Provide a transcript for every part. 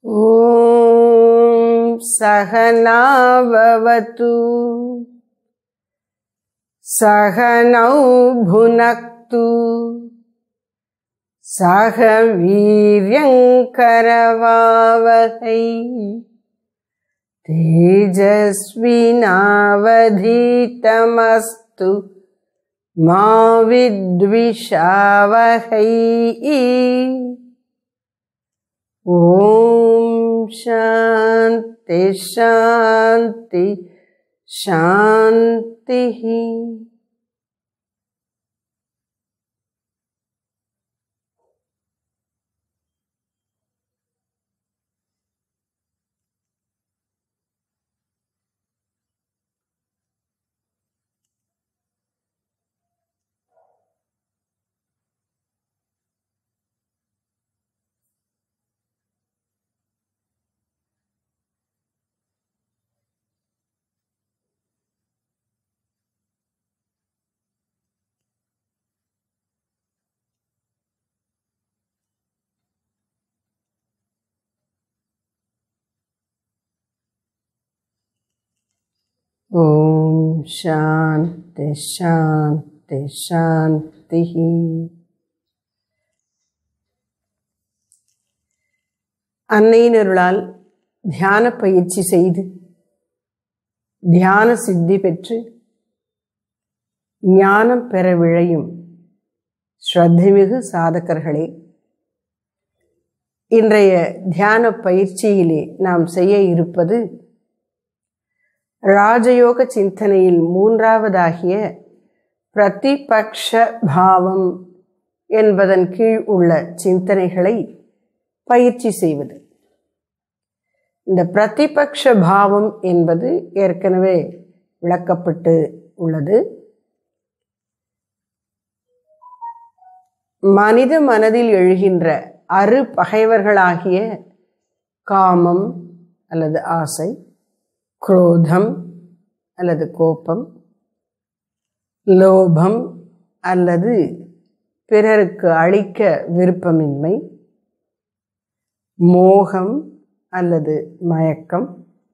ॐ सहनावतु सहनौ भुनक्तु सह वीर्यङ्करवावहै तेजस्विनावधीतमस्तु मा विद्विषावहै ॐ शान्ति शान्ति शान्तिः ॐ शान्ति शान्ति शान्तिः அன்னையினருளால் தியான பயிற்சி செய்து தியான சித்தி பெற்று ஞானம் பெற விழையும் ஸ்ரத்தைமிகு சாதகர்களே இன்றைய தியான பயிற்சியிலே நாம் செய்ய இருப்பது ராஜயோக சிந்தனையில் மூன்றாவதாகிய பிரதிபக்ஷ பாவம் என்பதன் கீழ் உள்ள சிந்தனைகளை பயிற்சி செய்வது இந்த பிரதிபக்ஷ பாவம் என்பது ஏற்கனவே விளக்கப்பட்டு உள்ளது மனித மனதில் எழுகின்ற அரு பகைவர்களாகிய காமம் அல்லது ஆசை குரோதம் அல்லது கோபம் லோபம் அல்லது பிறருக்கு அளிக்க விருப்பமின்மை மோகம் அல்லது மயக்கம்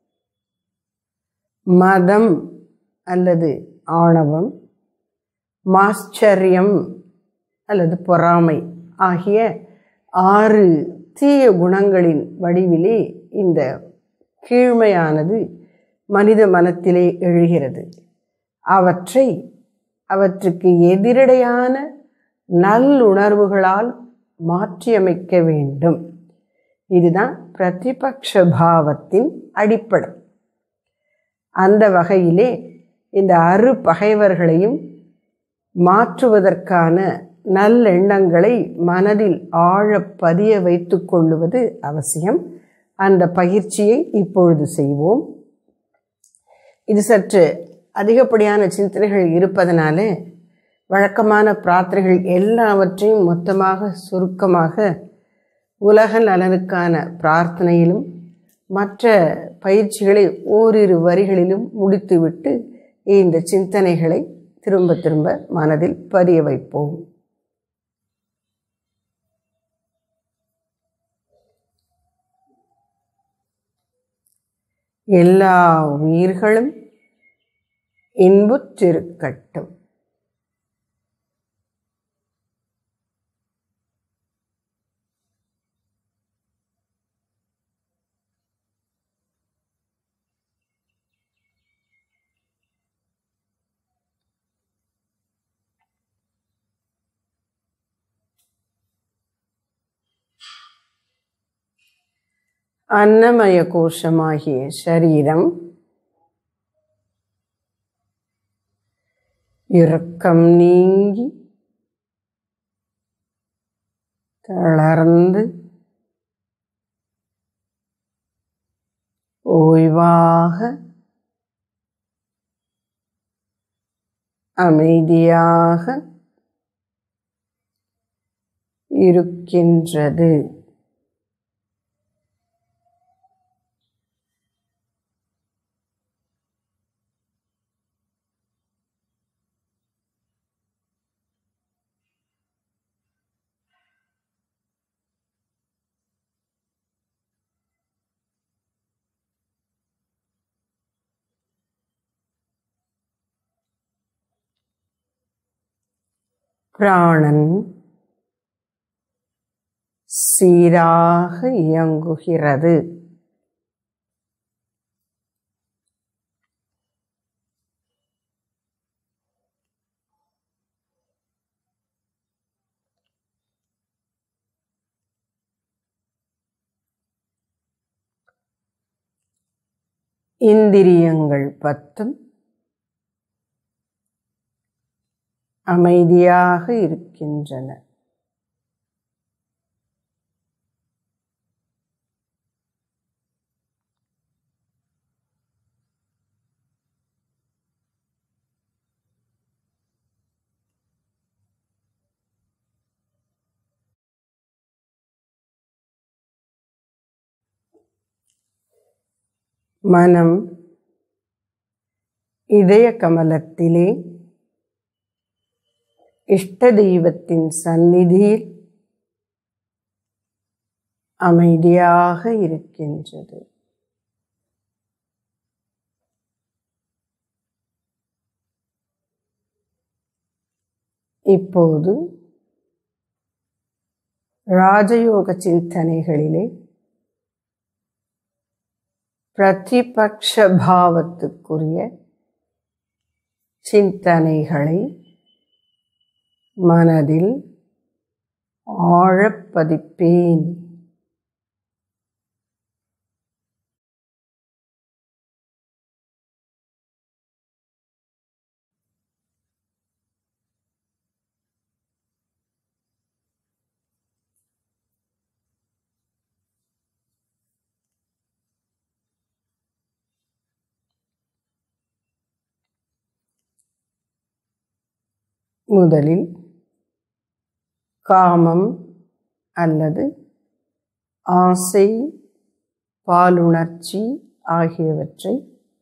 மதம் அல்லது ஆணவம் மாச்சரியம் அல்லது பொறாமை ஆகிய ஆறு தீய குணங்களின் வடிவிலே இந்த கீழ்மையானது மனித மனத்திலே எழுகிறது அவற்றை அவற்றுக்கு எதிரடையான நல்லுணர்வுகளால் மாற்றியமைக்க வேண்டும் இதுதான் பிரதிபக்ஷ பாவத்தின் அடிப்படை அந்த வகையிலே இந்த அரு பகைவர்களையும் மாற்றுவதற்கான நல்லெண்ணங்களை மனதில் ஆழ பதிய வைத்து கொள்ளுவது அவசியம் அந்த பயிற்சியை இப்பொழுது செய்வோம் இது சற்று அதிகப்படியான சிந்தனைகள் இருப்பதனால வழக்கமான பிரார்த்தனைகள் எல்லாவற்றையும் மொத்தமாக சுருக்கமாக உலக நலனுக்கான பிரார்த்தனையிலும் மற்ற பயிற்சிகளை ஓரிரு வரிகளிலும் முடித்துவிட்டு இந்த சிந்தனைகளை திரும்ப திரும்ப மனதில் பதிய வைப்போம் எல்லா உயிர்களும் இன்புற்றிருக்கட்டும் அன்னமய கோஷமாகிய சரீரம் இறக்கம் நீங்கி தளர்ந்து ஓய்வாக அமைதியாக இருக்கின்றது பிராணன் சீராக இயங்குகிறது இந்திரியங்கள் பத்தும் அமைதியாக இருக்கின்றன மனம் இதய கமலத்திலே இஷ்ட தெய்வத்தின் சந்நிதியில் அமைதியாக இருக்கின்றது இப்போது ராஜயோக சிந்தனைகளிலே பிரதிபக்ஷ பாவத்துக்குரிய சிந்தனைகளை மனதில் ஆழப்பதிப்பேன் முதலில் காமம் அல்லது ஆசை பாலுணர்ச்சி ஆகியவற்றை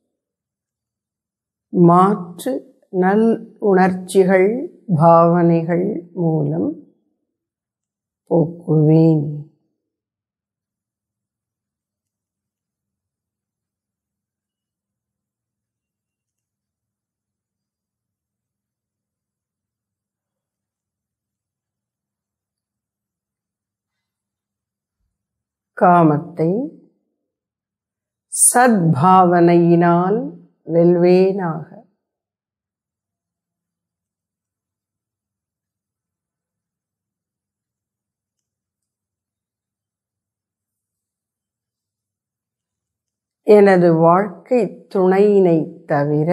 மாற்று நல் உணர்ச்சிகள் பாவனைகள் மூலம் போக்குவேன் காமத்தை சத்பாவனையினால் வெல்வேனாக எனது வாழ்க்கை துணையினை தவிர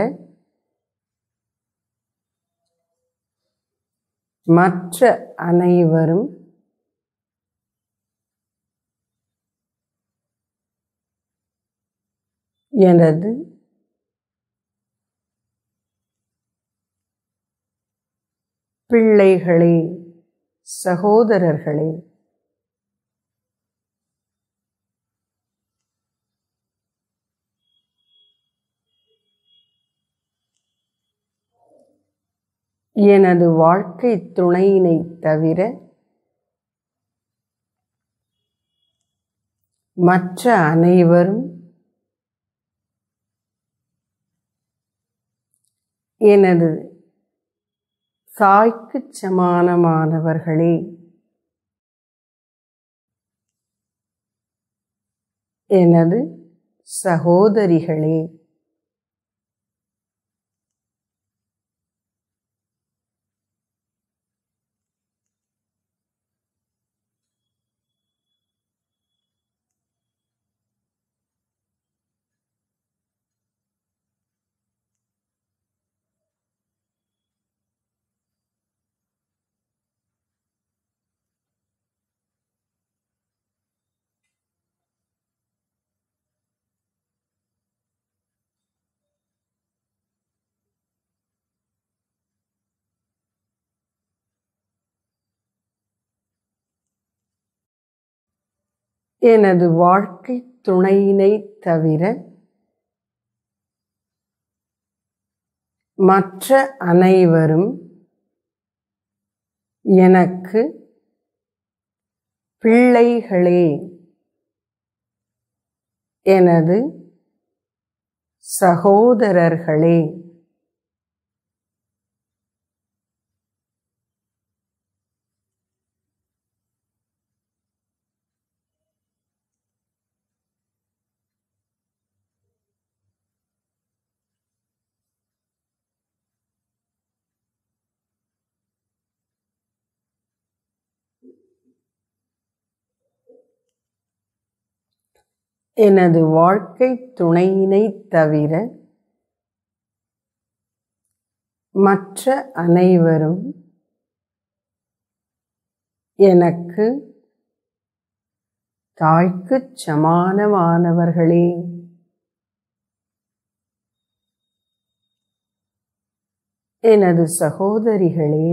மற்ற அனைவரும் எனது பிள்ளைகளே சகோதரர்களே எனது வாழ்க்கை துணையினை தவிர மற்ற அனைவரும் எனது தாய்க்கு சமானமானவர்களே எனது சகோதரிகளே எனது வாழ்க்கை துணையினை தவிர மற்ற அனைவரும் எனக்கு பிள்ளைகளே எனது சகோதரர்களே எனது வாழ்க்கை துணையினை தவிர மற்ற அனைவரும் எனக்கு தாய்க்குச் சமானமானவர்களே எனது சகோதரிகளே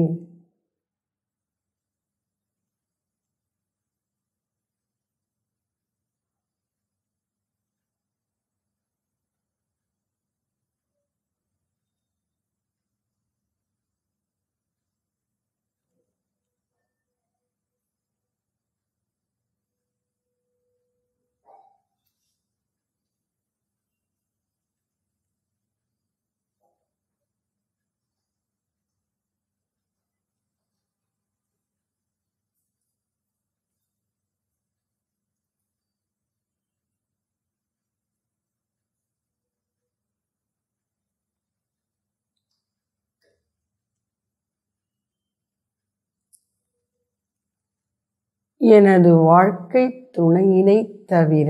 எனது வாழ்க்கை துணையினைத் தவிர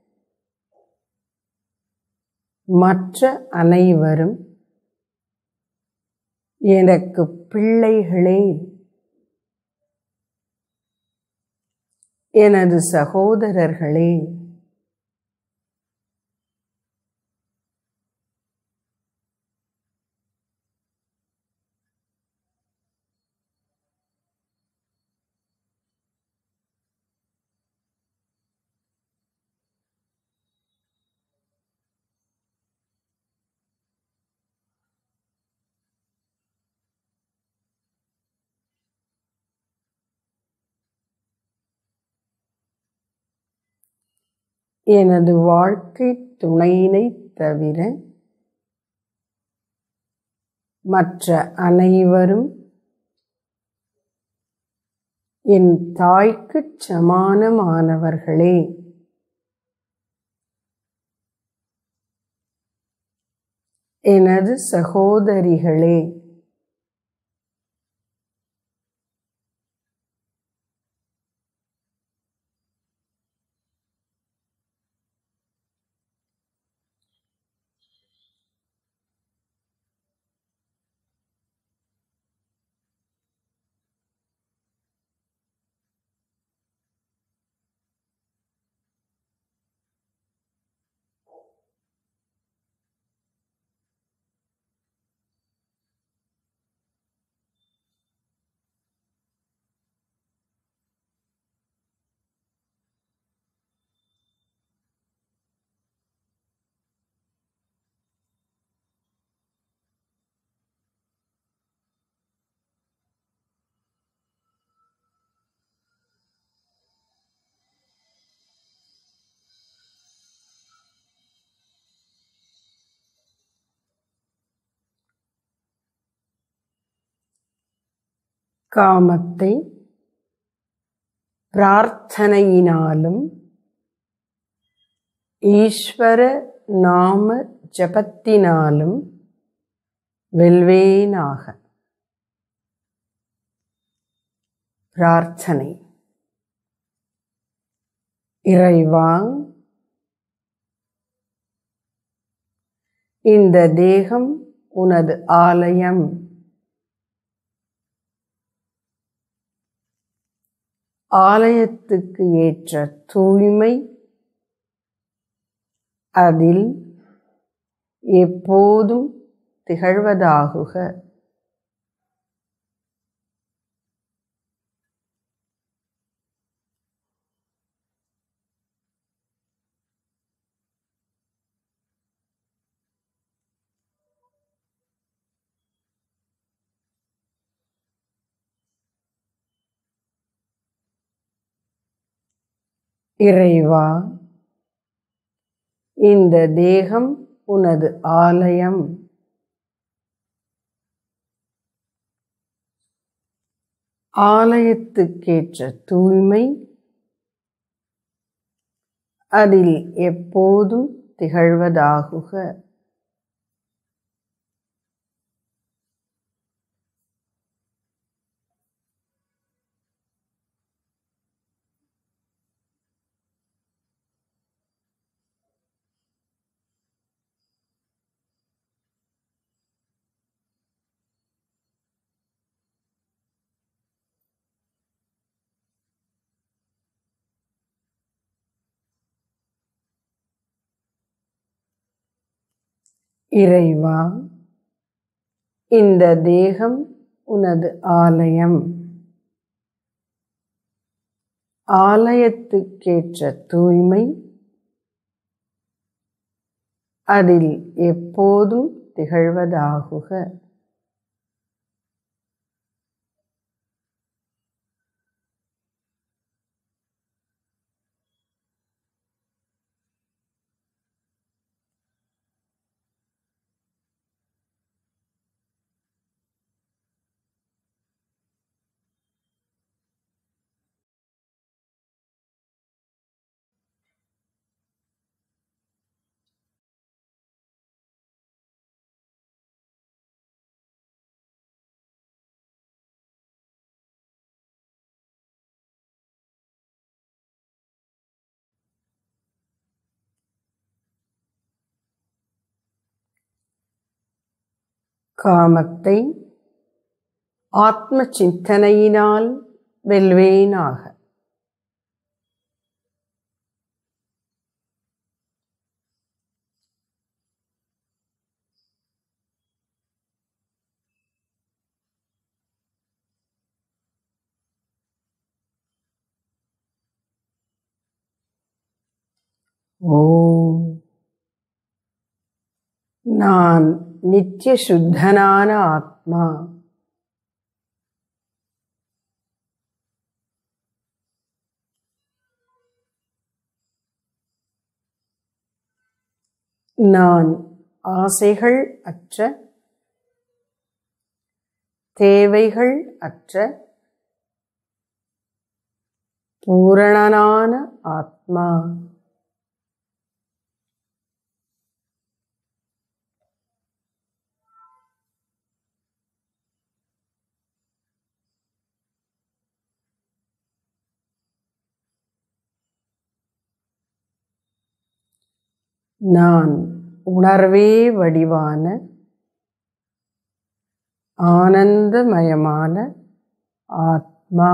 மற்ற அனைவரும் எனக்கு பிள்ளைகளே எனது சகோதரர்களே எனது வாழ்க்கை துணையினைத் தவிர மற்ற அனைவரும் என் தாய்க்குச் சமானமானவர்களே எனது சகோதரிகளே காமத்தை பிரார்த்தனையினாலும் ஈஸ்வர நாம ஜபத்தினாலும் வெல்வேனாக பிரார்த்தனை இறைவா இந்த தேகம் உனது ஆலயம் ஆலயத்துக்கு ஏற்ற தூய்மை அதில் எப்போதும் திகழ்வதாகுக இறைவா இந்த தேகம் உனது ஆலயம் ஆலயத்துக்கேற்ற தூய்மை அதில் எப்போதும் திகழ்வதாகுக இறைவா இந்த தேகம் உனது ஆலயம் ஆலயத்துக்கேற்ற தூய்மை அதில் எப்போதும் திகழ்வதாகுக காமத்தை ஆத்ம சிந்தனையினால் வெல்வேனாக ஓம் நான் நித்திய சுத்தனான ஆத்மா நான் ஆசைகள் அற்ற தேவைகள் அற்ற பூரணனான ஆத்மா நான் உணர்வே வடிவான ஆனந்தமயமான ஆத்மா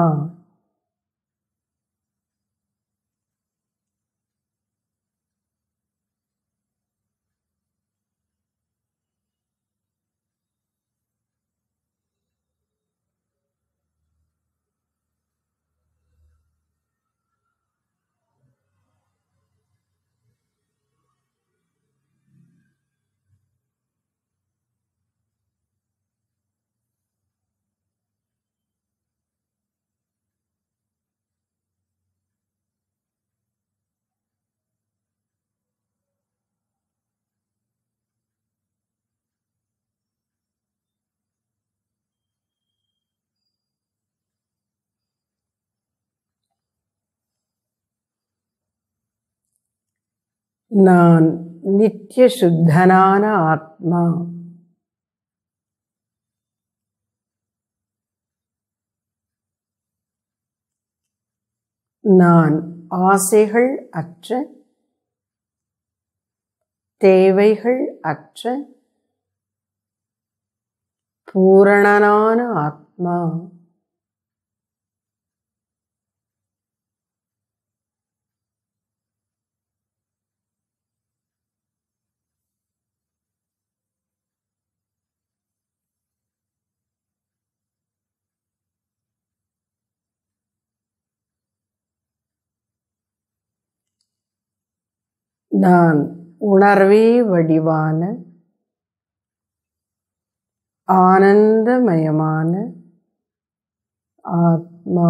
நான் நித்திய சுத்தனான ஆத்மா நான் ஆசைகள் அற்ற தேவைகள் அற்ற பூரணனான ஆத்மா நான் உணர்வே வடிவான ஆனந்தமயமான ஆத்மா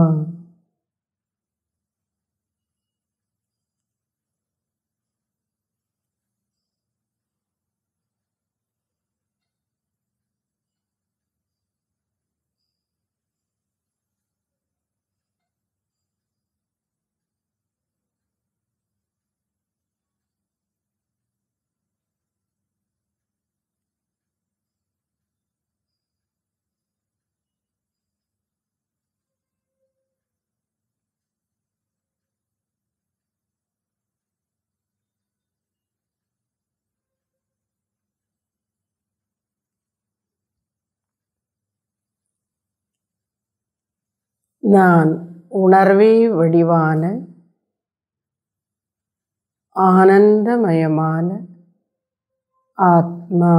நான் உணர்வே வடிவான ஆனந்தமயமான ஆத்மா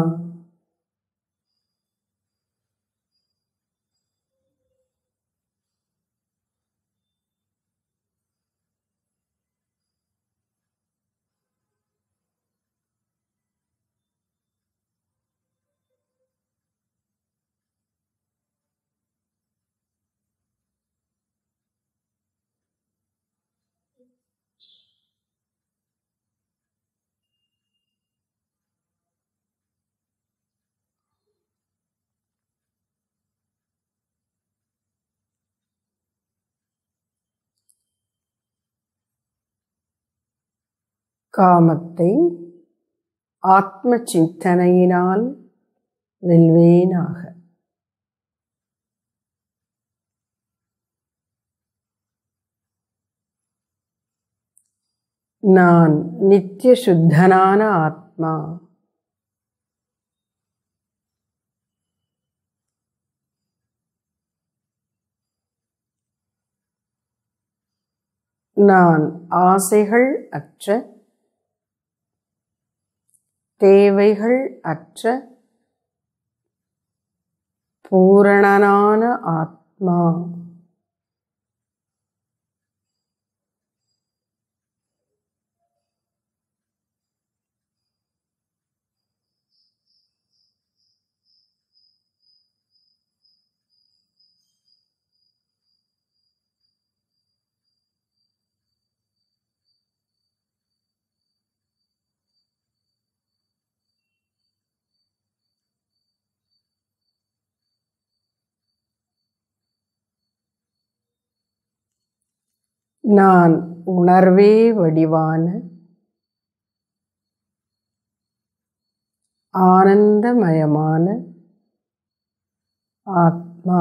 காமத்தை ஆத்ம சிந்தனையினால் வெல்வேனாக நான் நித்திய சுத்தனான ஆத்மா நான் ஆசைகள் அற்ற தேவைகள் அற்ற பூரணனான ஆத்மா நான் உணர்வே வடிவான ஆனந்தமயமான ஆத்மா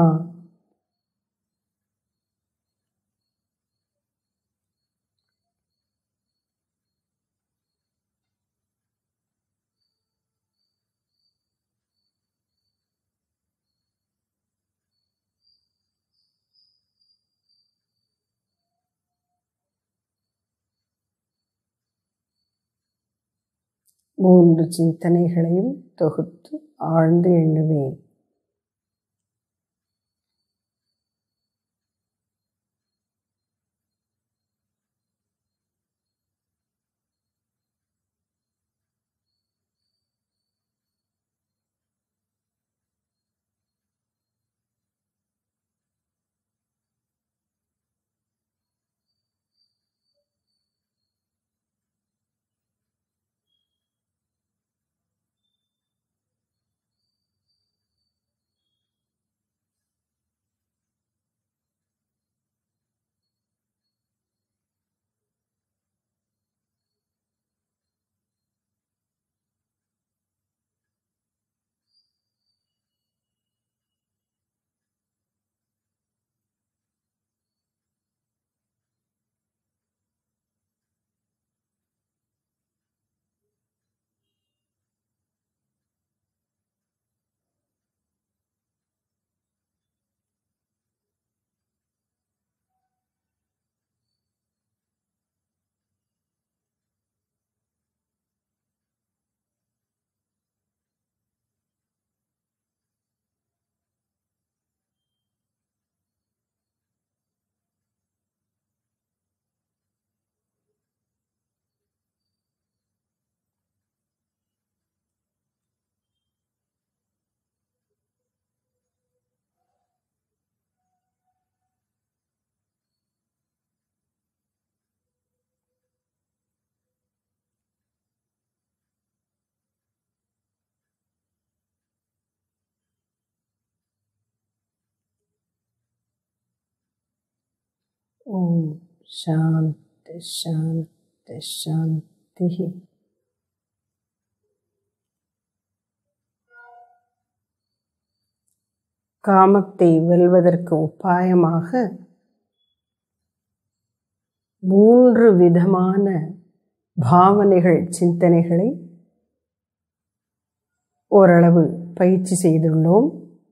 மூன்று சிந்தனைகளையும் தொகுத்து ஆழ்ந்து எண்ணுவேன் ஓம் சாந்தி சாந்தி சாந்தி காமத்தை வெல்வதற்கு உபாயமாக மூன்று விதமான பாவனைகள் சிந்தனைகளை ஓரளவு பயிற்சி செய்துள்ளோம்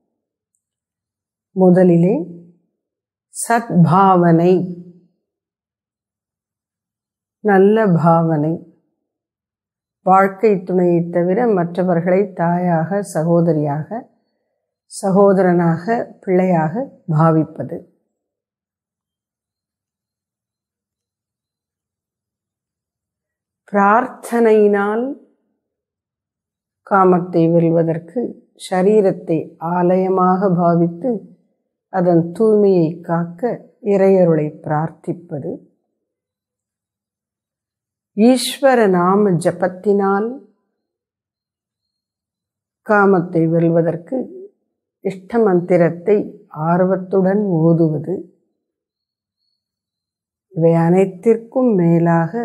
முதலிலே சத்பாவனை நல்ல பாவனை வாழ்க்கை துணையை தவிர மற்றவர்களை தாயாக சகோதரியாக சகோதரனாக பிள்ளையாக பாவிப்பது பிரார்த்தனையினால் காமத்தை வெல்வதற்கு ஷரீரத்தை ஆலயமாக பாவித்து அதன் தூய்மையை காக்க இறையருளை பிரார்த்திப்பது ஈஸ்வர நாம ஜபத்தினால் காமத்தை வெல்வதற்கு இஷ்ட மந்திரத்தை ஆர்வத்துடன் ஓதுவது இவை அனைத்திற்கும் மேலாக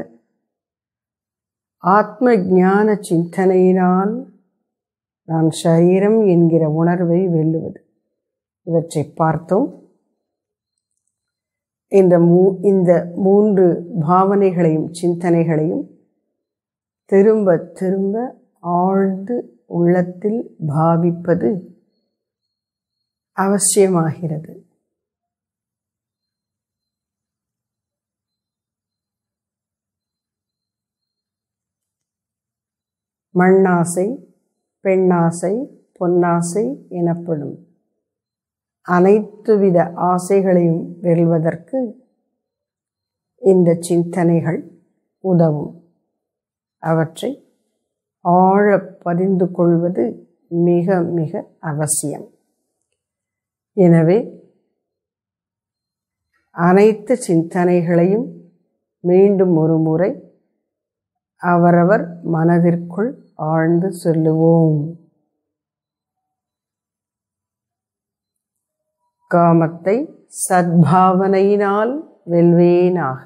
ஆத்ம ஞான சிந்தனையினால் நான் சரீரம் என்கிற உணர்வை வெல்லுவது இவற்றை பார்த்தோம் இந்த மூ இந்த மூன்று பாவனைகளையும் சிந்தனைகளையும் திரும்ப திரும்ப ஆழ்ந்து உள்ளத்தில் பாவிப்பது அவசியமாகிறது மண்ணாசை பெண்ணாசை பொன்னாசை எனப்படும் அனைத்துவித ஆசைகளையும் வெல்வதற்கு இந்த சிந்தனைகள் உதவும் அவற்றை ஆழ பதிந்து கொள்வது மிக மிக அவசியம் எனவே அனைத்து சிந்தனைகளையும் மீண்டும் ஒரு முறை அவரவர் மனதிற்குள் ஆழ்ந்து சொல்லுவோம் காமத்தை சத்பாவனையினால் வெல்வேனாக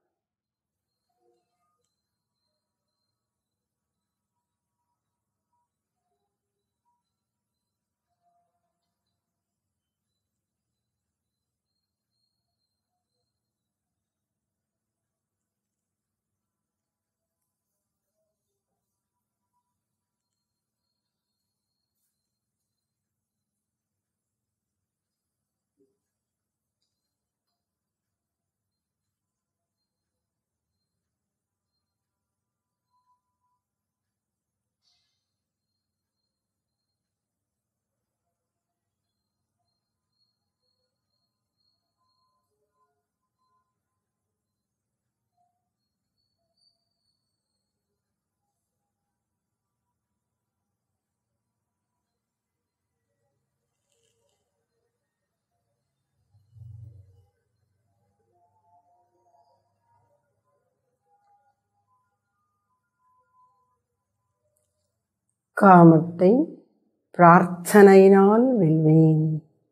காமத்தை பிரார்த்தனையினால் வெல்வேன்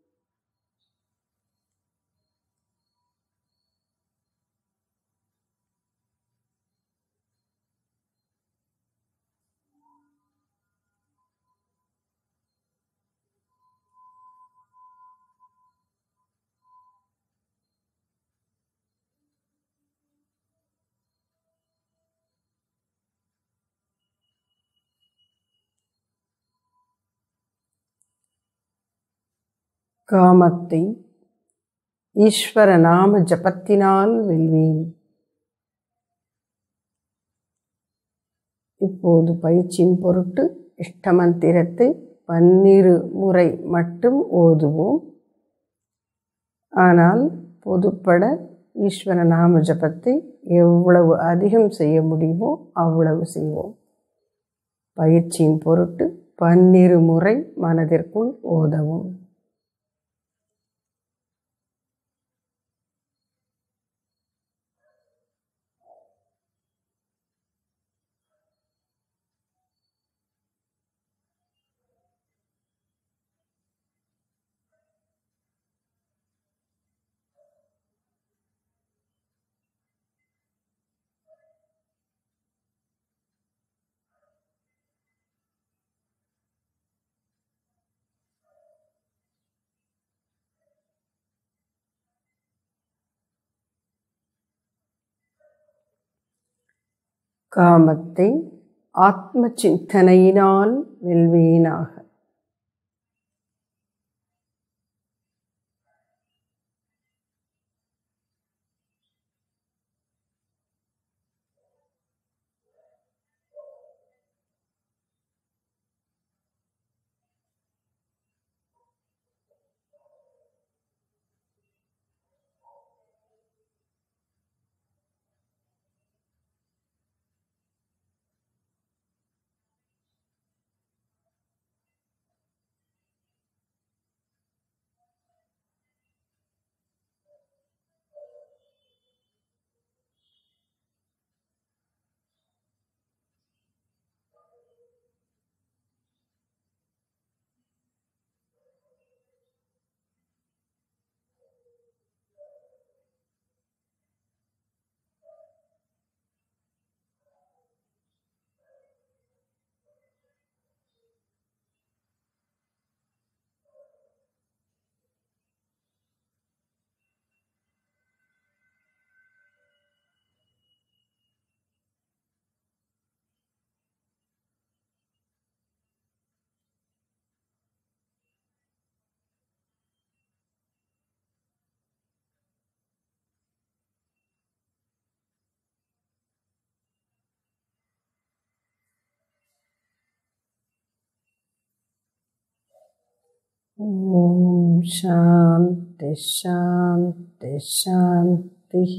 காமத்தை ஈஸ்வர நாம ஜபத்தினால் வெல்வேன் இப்போது பயிற்சியின் பொருட்டு இஷ்டமந்திரத்தை பன்னிரு முறை மட்டும் ஓதுவோம் ஆனால் பொதுப்பட ஈஸ்வர நாம ஜபத்தை எவ்வளவு அதிகம் செய்ய முடியுமோ அவ்வளவு செய்வோம் பயிற்சியின் பொருட்டு பன்னிரு முறை மனதிற்குள் ஓதவும் காமத்தை ஆத்ம சிந்தனையினால் வெல்வேனாக ॐ शान्ति शान्ति शान्तिः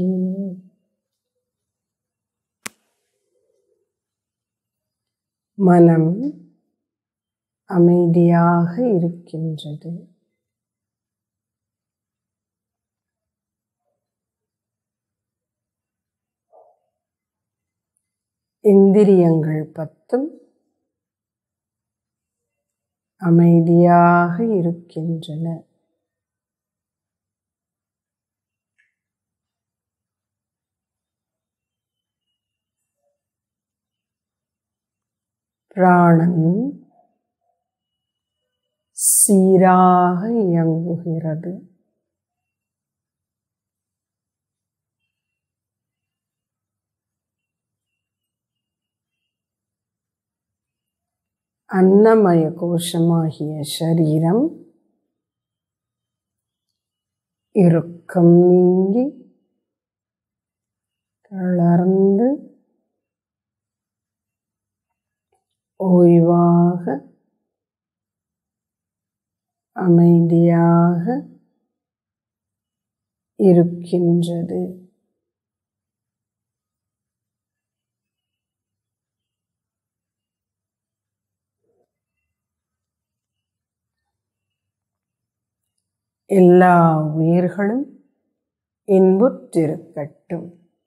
மனம் அமைதியாக இருக்கின்றது இந்திரியங்கள் பத்தும் அமைதியாக இருக்கின்றன பிராணன் சீராக இயங்குகிறது அன்னமய கோஷமாகிய சரீரம் இறுக்கம் நீங்கி தளர்ந்து ஓய்வாக அமைதியாக இருக்கின்றது எல்லா உயிர்களும் இன்புற்றிருக்கட்டும்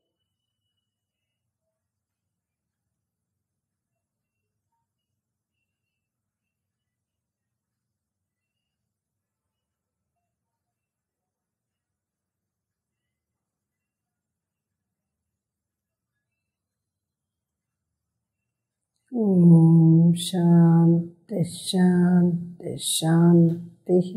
ॐ शान्ति शान्ति शान्तिः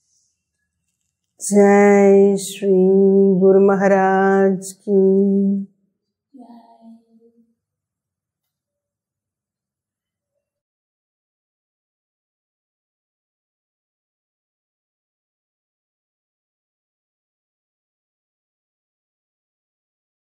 जय श्री गुरु महाराज की